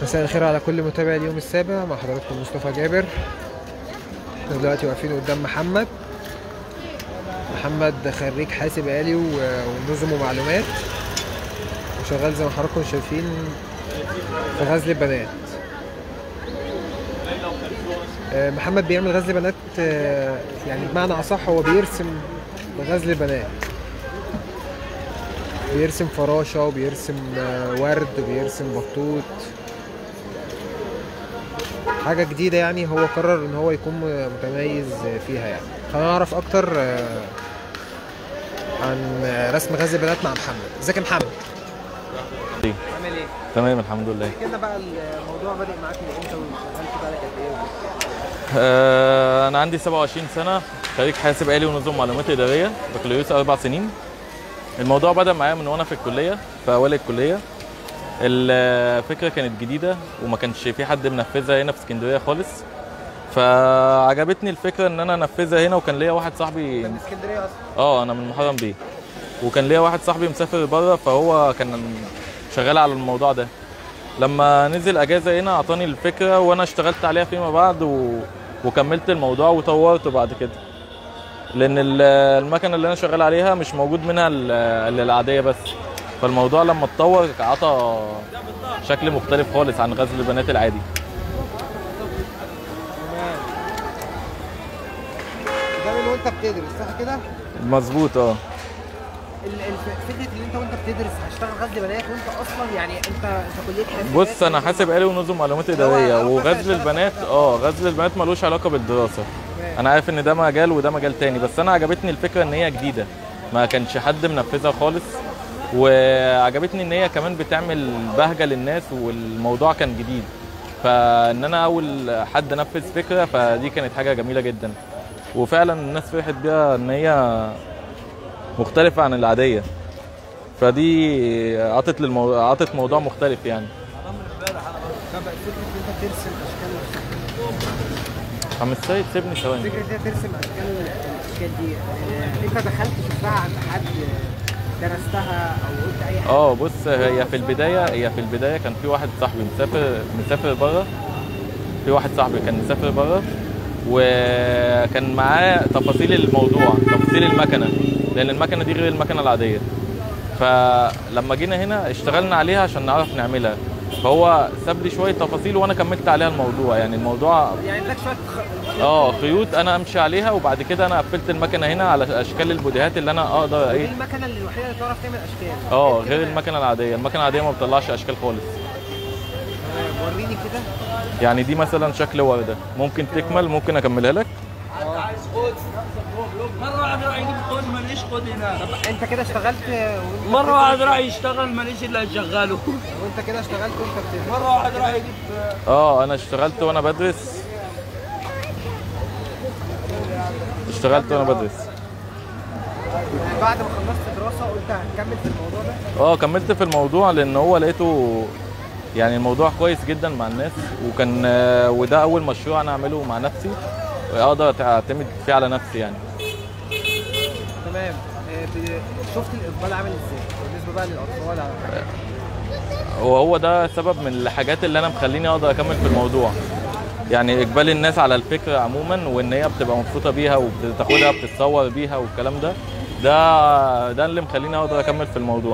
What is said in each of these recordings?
مساء الخير على كل متابع اليوم السابع مع حضراتكم مصطفى جابر احنا دلوقتي واقفين قدام محمد محمد خريج حاسب آلي و- ونظم ومعلومات وشغال زي ما حضراتكم شايفين في غزل البنات آه، محمد بيعمل غزل بنات آه، يعني بمعنى أصح هو بيرسم غزل البنات بيرسم فراشة وبيرسم آه، ورد وبيرسم بطوط حاجة جديدة يعني هو قرر ان هو يكون متميز فيها يعني خلينا نعرف اكتر آه، عن رسم غزل البنات مع محمد ازيك يا محمد إيه. عامل ايه تمام الحمد لله كده بقى الموضوع بادئ معاك من امتى وشغال بقالك قد ايه آه انا عندي 27 سنه خريج حاسب آلي ونظم معلومات اداريه بكالوريوس اربع سنين الموضوع بدا معايا من وانا في الكليه في اوائل الكليه الفكره كانت جديده وما كانش في حد منفذها هنا في اسكندريه خالص فعجبتني الفكره ان انا انفذها هنا وكان ليا واحد صاحبي من اسكندريه اصلا اه انا من محرم بيه وكان ليا واحد صاحبي مسافر بره فهو كان شغال على الموضوع ده لما نزل اجازه هنا اعطاني الفكره وانا اشتغلت عليها فيما بعد و... وكملت الموضوع وطورته بعد كده لان ال- المكنه اللي انا شغال عليها مش موجود منها ال- ال- العاديه بس فالموضوع لما اتطور عطى شكل مختلف خالص عن غزل البنات العادي ده من وانت بتدرس صح كده؟ مظبوط اه ال- الف- فكره ان انت وانت بتدرس هتشتغل غزل بنات وانت اصلا يعني انت انت كليه حاسبات بص انا حاسب آلي ونظم معلومات اداريه هو وغزل هيشتغل البنات اه غزل البنات ملوش علاقه بالدراسه انا عارف ان ده مجال وده مجال تاني بس انا عجبتني الفكره ان هي جديده ما كانش حد منفذها خالص وعجبتني ان هي كمان بتعمل بهجه للناس والموضوع كان جديد فان انا اول حد نفذ فكره فدي كانت حاجه جميله جدا وفعلا الناس فرحت بيها ان هي مختلفه عن العاديه فدي عطت للمو... عطت موضوع مختلف يعني طب فكره ان انت ترسم اشكال عم السيد سيبني ثواني فكره ان انت ترسم اشكال الاشكال دي آه، انت دخلت شفتها عند حد درستها او قلت اي حاجه اه بص هي في البدايه هي في البدايه كان في واحد صاحبي مسافر مسافر بره في واحد صاحبي كان مسافر بره وكان معاه تفاصيل الموضوع تفاصيل المكنه لان المكنه دي غير المكنه العاديه فلما جينا هنا اشتغلنا عليها عشان نعرف نعملها فهو ساب لي شويه تفاصيل وانا كملت عليها الموضوع يعني الموضوع يعني اداك شويه خ- اه خيوط انا امشي عليها وبعد كده انا قفلت المكنه هنا على اشكال البوديهات اللي انا اقدر دي ايه المكنه اللي الوحيده اللي تعرف تعمل اشكال اه كده غير المكنه العاديه المكنه العاديه ما بتطلعش اشكال خالص آه، وريني كده يعني دي مثلا شكل ورده ممكن تكمل ممكن اكملها لك مرة واحد راح يجيب قود ماليش قود هنا انت كده اشتغلت وانت مرة واحد راح يشتغل ماليش الا شغاله وانت كده اشتغلت وانت بتدرس مرة واحد راح يجيب اه انا اشتغلت وانا بدرس اشتغلت وانا بدرس يعني بعد ما خلصت دراسه قلت هكمل في الموضوع ده اه كملت في الموضوع لان هو لقيته يعني الموضوع كويس جدا مع الناس وكان آه، وده اول مشروع انا اعمله مع نفسي واقدر اعتمد فيه على نفسي يعني تمام آه، ب- شفت الاقبال عامل ازاي بالنسبه بقى للاطفال على الحاجات وهو ده سبب من الحاجات اللي انا مخليني اقدر اكمل في الموضوع يعني اقبال الناس على الفكره عموما وان هي بتبقى مبسوطه بيها وبتاخدها بتتصور بيها والكلام ده ده ده اللي مخليني اقدر اكمل في الموضوع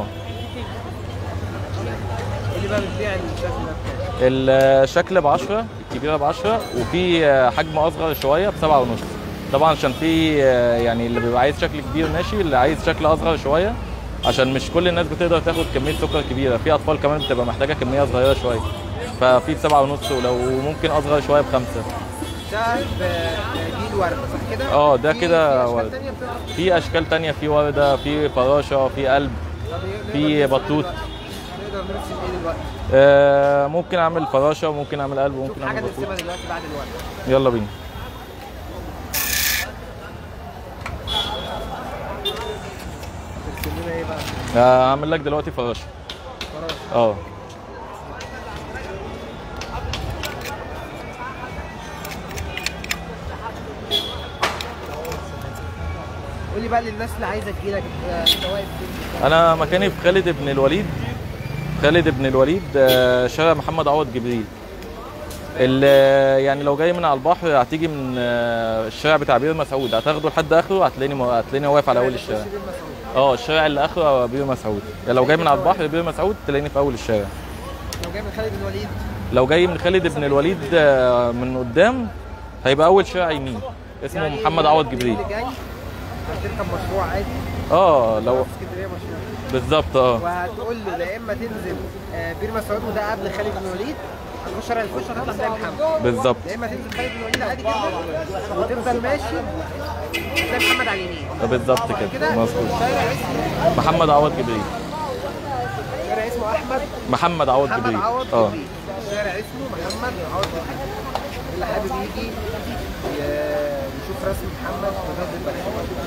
اللي بقى بتبيع الشكل ده الشكل ب 10 الكبيره ب 10 وفي حجم اصغر شويه ب 7 ونص طبعا عشان في يعني اللي بيبقى عايز شكل كبير ماشي اللي عايز شكل اصغر شويه عشان مش كل الناس بتقدر تاخد كميه سكر كبيره في اطفال كمان بتبقى محتاجه كميه صغيره شويه ففي ب 7 ونص ولو ممكن اصغر شويه بخمسه ده ب- دي الورده صح كده؟ اه، ده في- كده في أشكال ورد. تانية بتعرف- في اشكال تانية في ورده في فراشه في قلب طب نقدر في نرسم بطوط. دلوقتي. نقدر نرسم ايه دلوقتي؟ آه ممكن اعمل فراشه وممكن اعمل قلب وممكن شوف حاجه اعمل بطوط نرسمها دلوقتي بعد الورده يلا بينا ترسم لنا ايه بقى؟ آه، هعمل لك دلوقتي فراشه فراشه اه قول لي بقى للناس اللي عايزه تجيلك آه، انت واقف فين؟ انا مكاني في خالد بن الوليد خالد بن الوليد آه، شارع محمد عوض جبريل ال- يعني لو جاي من على البحر هتيجي من آه، الشارع بتاع بير مسعود هتاخده لحد اخره هتلاقيني هتلاقيني واقف على اول الشارع تخش بين مسعود. اه الشارع اللي اخره بير مسعود يعني لو جاي من على البحر بير مسعود تلاقيني في اول الشارع لو جاي من خالد بن الوليد لو جاي من خالد بن الوليد آه، من قدام هيبقى اول شارع يمين اسمه يعني محمد عوض جبريل اللي جاي هتركب مشروع عادي اه لو في اسكندريه مشروع بالظبط اه وهتقول له يا اما تنزل آه، بير مسعود وده قبل خالد بن الوليد هتخش شارع الفش هتطلع تلاقي محمد بالظبط يا اما تنزل خالد بن الوليد عادي جدا وتفضل ماشي تلاقي محمد على اليمين بالظبط بعد كده كده مظبوط شارع اسمه محمد عوض جبريل شارع اسمه احمد محمد عوض محمد جبريل عوض اه جبريل شارع اسمه محمد عوض جبريل اللي حابب يجي ي- يشوف رسم محمد في نادي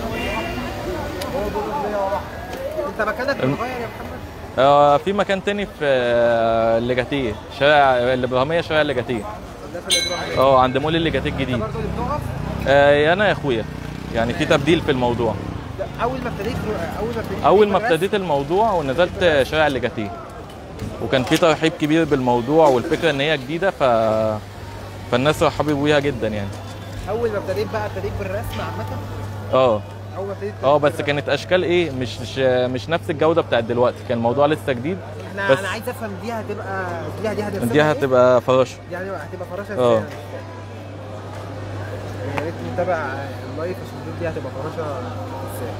البلد انت مكانك متغير يا محمد آه، في مكان تاني في آه، الليجاتيه شارع الابراهيميه شارع الليجاتيه ده في الابراهيم اه عند مول الليجاتيه الجديد انت برضه اللي بتقف آه، انا يا اخويا يعني في تبديل في الموضوع ده اول ما ابتديت اول ما ابتديت اول ما الرسم، ابتديت الموضوع ونزلت شارع الليجاتيه وكان في ترحيب كبير بالموضوع والفكره ان هي جديده ف فالناس رحبوا بيها جدا يعني اول ما ابتديت بقى ابتديت بالرسم عامه اه اول ما ابتديت اه بس بالرسم. كانت اشكال ايه مش مش مش نفس الجوده بتاعت دلوقتي كان الموضوع لسه جديد احنا بس- انا عايز افهم دي هتبقى دي دي هترسمها دي إيه؟ هتبقى فراشه يعني هتبقى فراشه اه. ازاي أنا مش فاهم. يا ريت نتابع اللايف عشان نشوف دي هتبقى فراشه ازاي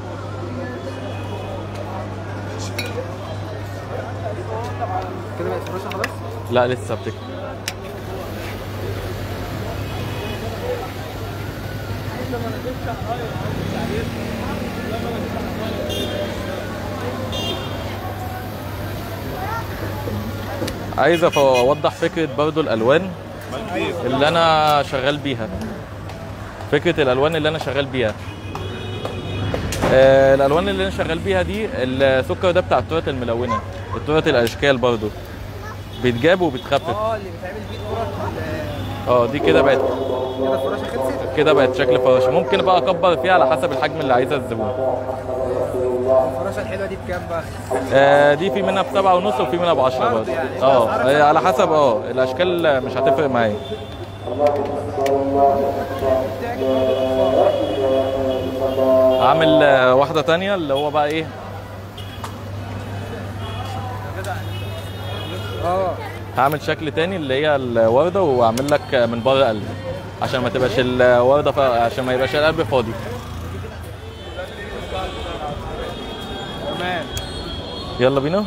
كده بقت فراشه خلاص لا لسه بتكتب عايز أف- اوضح فكره برضو الالوان اللي انا شغال بيها فكره الالوان اللي انا شغال بيها آه، الالوان اللي انا شغال بيها دي السكر ده بتاع التورت الملونه التورت الاشكال برضو بيتجاب وبيتخفف اه اللي بيتعمل بيه الكوره اه دي كده بقت كده الفراشه خلصت كده بقت شكل فراشه ممكن بقى اكبر فيها على حسب الحجم اللي عايزها الزبون الفراشه الحلوه دي بكام بقى؟ آه دي في منها بسبعة ونص وفي منها بعشرة برضه برضه يعني اه أسعارها هي على حسب اه الاشكال مش هتفرق معايا عامل آه، واحدة تانية اللي هو بقى ايه اه هعمل شكل تاني اللي هي الوردة واعمل لك من بره قلب عشان ما تبقاش الوردة ف... عشان ما يبقاش القلب فاضي تمام يلا بينا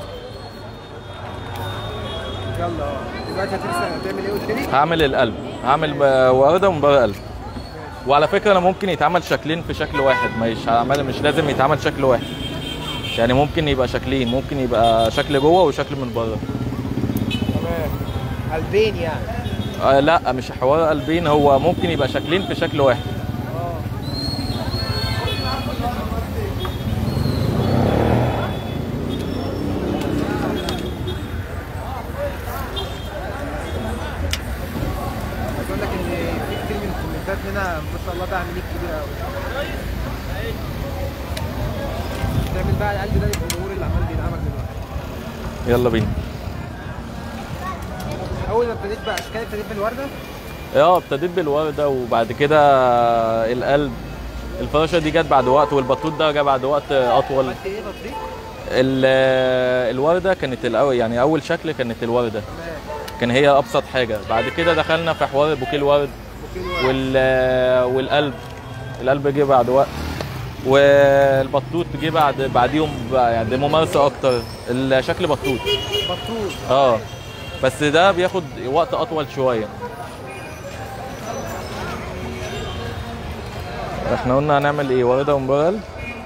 يلا اه دلوقتي هترسم هتعمل ايه قلت لي؟ هعمل القلب هعمل آه، وردة ومن بره قلب وعلى فكرة انا ممكن يتعمل شكلين في شكل واحد مش هعمل مش لازم يتعمل شكل واحد يعني ممكن يبقى شكلين ممكن يبقى شكل جوه وشكل من بره تمام قلبين يعني آه لا مش حوار قلبين هو ممكن يبقى شكلين في شكل واحد اه عايز اقول لك ان في كتير من الكومنتات هنا ما شاء الله دعم ليك كبير قوي تعمل بقى القلب ده للجمهور اللي عمال بيدعمك دلوقتي يلا بينا اول ما ابتديت بقى اشكال ابتديت بالورده اه ابتديت بالوردة وبعد كده القلب الفراشة دي جت بعد وقت والبطوط ده جه بعد وقت اطول عملت ايه تطريق ال- الوردة كانت الأول يعني أول شكل كانت الوردة تمام كان هي أبسط حاجة بعد كده دخلنا في حوار بوكيه الورد بوكيه الورد وال والقلب القلب جه بعد وقت والبطوط جه بعد بعديهم بقى يعني ممارسه اكتر الشكل بطوط بطوط اه بس ده بياخد وقت اطول شويه احنا قلنا هنعمل ايه ورده ومبرل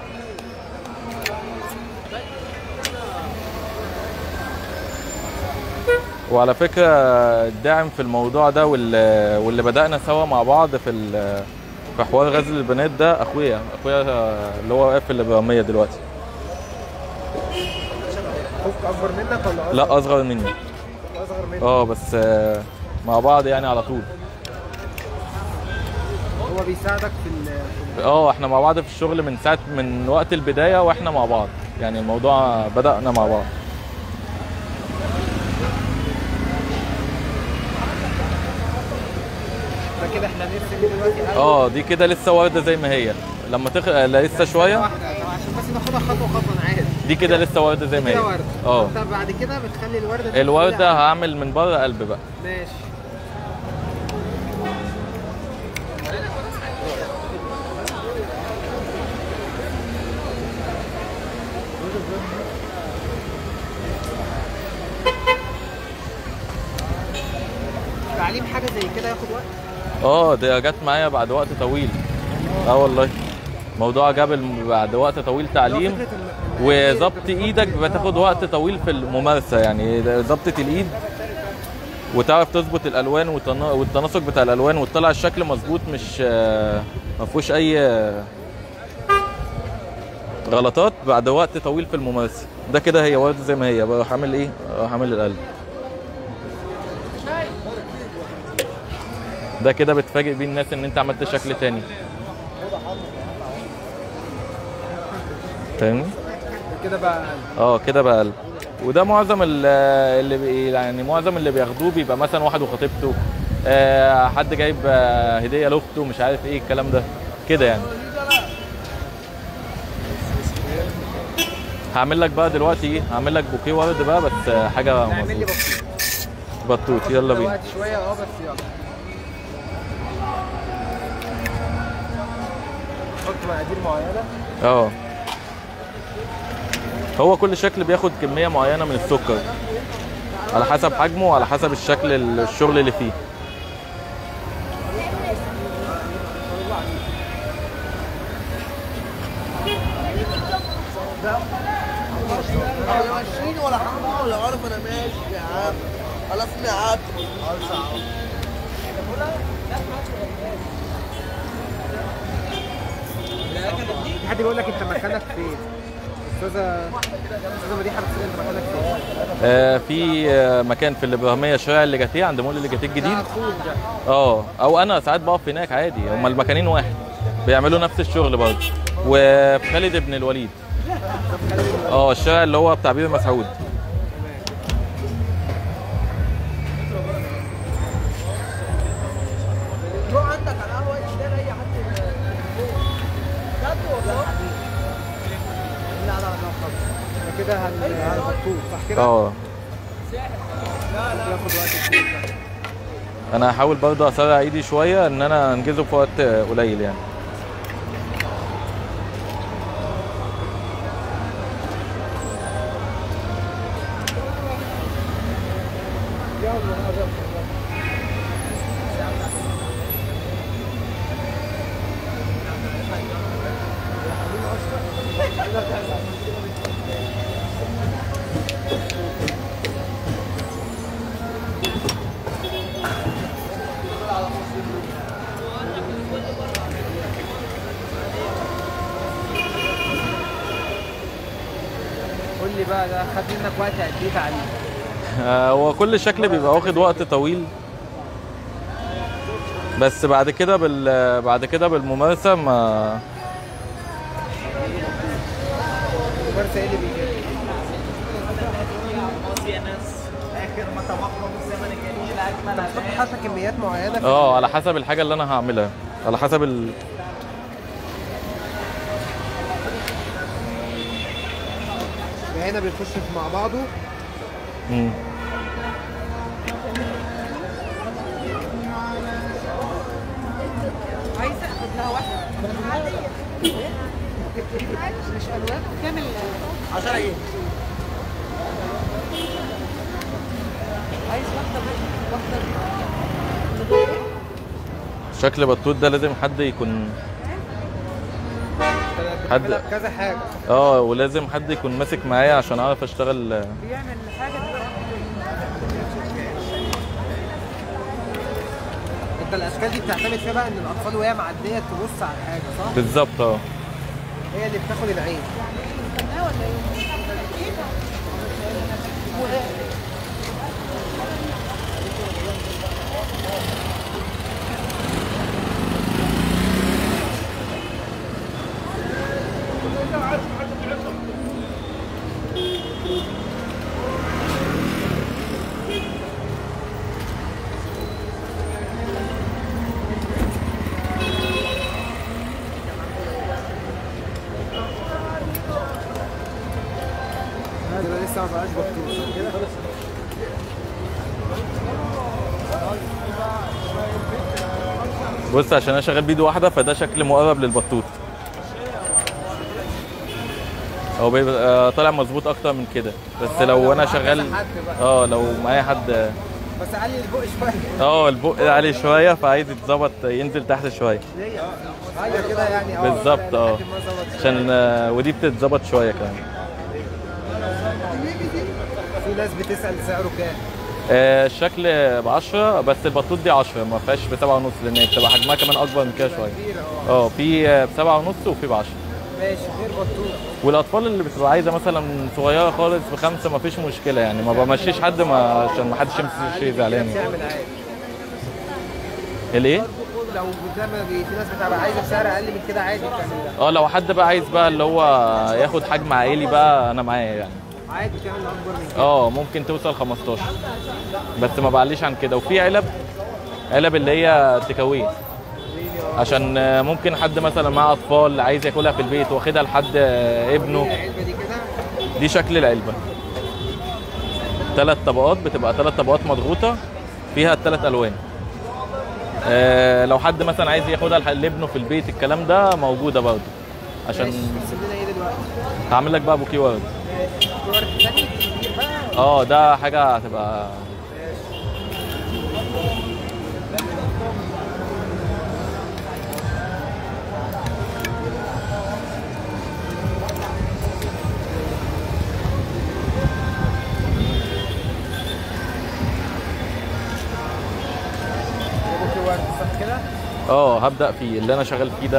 وعلى فكره الداعم في الموضوع ده واللي, واللي بدانا سوا مع بعض في ال- في حوار غزل البنات ده اخويا اخويا اللي هو واقف في الابراهيميه دلوقتي اخوك اكبر منك ولا اصغر؟ لا اصغر مني اصغر منك اه بس آه، مع بعض يعني على طول هو بيساعدك في ال في ال- اه احنا مع بعض في الشغل من ساعه من وقت البدايه واحنا مع بعض يعني الموضوع بدانا مع بعض يبقى كده احنا نرسم دلوقتي قلب اه دي كده لسه ورده زي ما هي لما تخ... لا، لسه شويه واحده طب عشان بس ناخدها خطوه خطوه انا عارف دي كده لسه ورده زي ما هي كده ورده اه انت بعد كده بتخلي الورده دي الورده كلها- هعمل من بره قلب بقى ماشي تعليم حاجه زي كده ياخد وقت اه ده جت معايا بعد وقت طويل اه والله موضوع جاب الم- بعد وقت طويل تعليم فكرة الم- المقادير وظبط أنت بتحط ايدك كلها بتاخد مع وقت طويل في الممارسه يعني ده ظبطه الايد وتعرف تظبط الالوان والتنا- والتناسق بتاع الالوان وتطلع الشكل مظبوط مش آه، ما فيهوش اي آه، غلطات بعد وقت طويل في الممارسه ده كده هي ورده زي ما هي بروح اعمل ايه اروح اعمل القلب ده كده بتفاجئ بيه الناس ان انت عملت شكل تاني فاهمني كده بقى اه كده بقى قلب وده معظم ال- اللي بي يعني معظم اللي بياخدوه بيبقى مثلا واحد وخطيبته آه حد جايب آه هديه لاخته مش عارف ايه الكلام ده كده يعني هعمل لك بقى دلوقتي ايه هعمل لك بوكيه ورد بقى بس آه، حاجه نعمل لي مظبوطه بطيء بطوط يلا بينا وقت شويه اه بس يلا حط مقادير معينه اه هو كل شكل بياخد كميه معينه من السكر على حسب حجمه وعلى حسب الشكل الشغل اللي فيه انا ماشيين ولا حاجه ولا عارف انا ماشي يا عم خلاص قعدت في حد بيقول لك انت مكانك فين استاذه استاذه مديحه بتسال انت مكانك فين آه في آه مكان في الابراهيميه شارع الليجاتيه عند مول الليجاتيه ده الجديد اخوك ده اه او انا ساعات بقف هناك عادي هما المكانين واحد بيعملوا نفس الشغل برضه وفي خالد بن الوليد اه الشارع اللي هو بتاع بيبي مسعود روح عندك على القهوه تشتري اي حد بجد والله لا لا لا خالص ده كده هن- هنحطوه صح كده؟ اه ياخد وقت كتير ده. انا هحاول برضه اسرع ايدي شويه ان انا انجزه في وقت قليل يعني قول لي بقى ده خد منك وقت قد ايه تعليم؟ آه، هو كل شكل بيبقى واخد وقت طويل بس بعد كده بال بعد كده بالممارسه ما الممارسه ايه اللي بيجي؟ هتحط حتى كميات معينه في اه على حسب الحاجه اللي انا هعملها على حسب ال... هنا بيخش مع بعضه مم. عايزه اخد لها واحده مش الوان كامل 10 ايه عايز واحده بس واحده شكل بطوط ده لازم حد يكون حد- حد كذا حاجه اه ولازم حد يكون ماسك معايا عشان اعرف اشتغل بيعمل حاجه دلوقتي انت الاشكال دي بتعتمد فيها بقى ان الاطفال وهي معديه تبص على الحاجه صح؟ بالظبط اه هي اللي بتاخد العين بص عشان انا شغال بايد واحده فده شكل مقرب للبطوط هو بيبقى طالع مظبوط اكتر من كده بس لو انا شغال حد بقى. اه لو معايا حد بس علي البق شويه اه البق عالي شويه فعايز يتظبط ينزل تحت شويه ايوه كده يعني اه بالظبط اه لحد ما ظبط. عشان آه، ودي بتتظبط شويه كمان في ناس بتسال سعره كام آه، الشكل ب 10 بس البطوط دي 10 ما فيهاش ب 7 ونص لان هي بتبقى حجمها كمان اكبر من كده شويه كبير اه اه في ب 7 ونص وفي ب 10 ماشي غير بطوط والاطفال اللي بتبقى عايزه مثلا صغيره خالص بخمسه ما فيش مشكله يعني ما بمشيش حد ما عشان ما حدش يمشي زعلان تعمل عادي الايه؟ برضه لو زي ما بي- في ناس بتبقى عايزه بسعر اقل من كده عادي بتعمل ده اه لو حد بقى عايز بقى اللي هو ياخد حجم عائلي بقى انا معايا يعني عادي تعمل اكبر من كده اه ممكن توصل 15 بس ما بعليش عن كده وفي علب علب اللي هي تكاوي عشان آه، ممكن حد مثلا معاه اطفال عايز ياكلها في البيت واخدها لحد آه، ابنه العلبه دي كده دي شكل العلبه ثلاث طبقات بتبقى ثلاث طبقات مضغوطه فيها الثلاث الوان آه لو حد مثلا عايز ياخدها لح- لابنه في البيت الكلام ده موجوده برضه عشان ماشي ترسم لنا ايه دلوقتي هعمل لك بقى بوكيه ورد ماشي في ورد تاني كتير بقى اه ده حاجه هتبقى في ورد صح كده اه هبدا فيه اللي انا شغال فيه ده